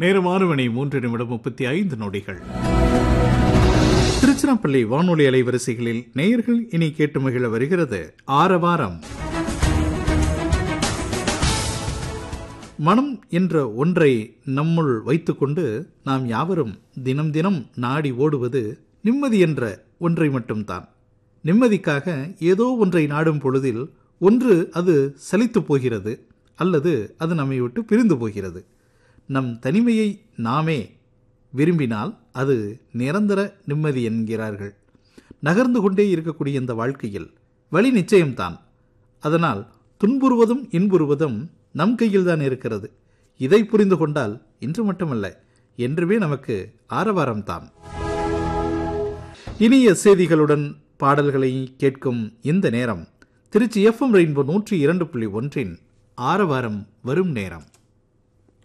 நேரம் ஆறு மணி மூன்று நிமிடம் முப்பத்தி ஐந்து நொடிகள் திருச்சிராப்பள்ளி வானொலி அலைவரிசைகளில் நேயர்கள் இனி கேட்டு மகிழ வருகிறது ஆரவாரம் மனம் என்ற ஒன்றை நம்முள் வைத்துக்கொண்டு நாம் யாவரும் தினம் தினம் நாடி ஓடுவது நிம்மதி என்ற ஒன்றை மட்டும்தான் நிம்மதிக்காக ஏதோ ஒன்றை நாடும் பொழுதில் ஒன்று அது சலித்து போகிறது அல்லது அது நம்மை விட்டு பிரிந்து போகிறது நம் தனிமையை நாமே விரும்பினால் அது நிரந்தர நிம்மதி என்கிறார்கள் நகர்ந்து கொண்டே இருக்கக்கூடிய இந்த வாழ்க்கையில் வழி நிச்சயம்தான் அதனால் துன்புறுவதும் இன்புறுவதும் நம் கையில்தான் இருக்கிறது இதை புரிந்து கொண்டால் இன்று மட்டுமல்ல என்றுமே நமக்கு ஆரவாரம்தான் இனிய செய்திகளுடன் பாடல்களை கேட்கும் இந்த நேரம் திருச்சி எஃப்எம் ரெயின்போ நூற்றி இரண்டு புள்ளி ஒன்றின் ஆரவாரம் வரும் நேரம்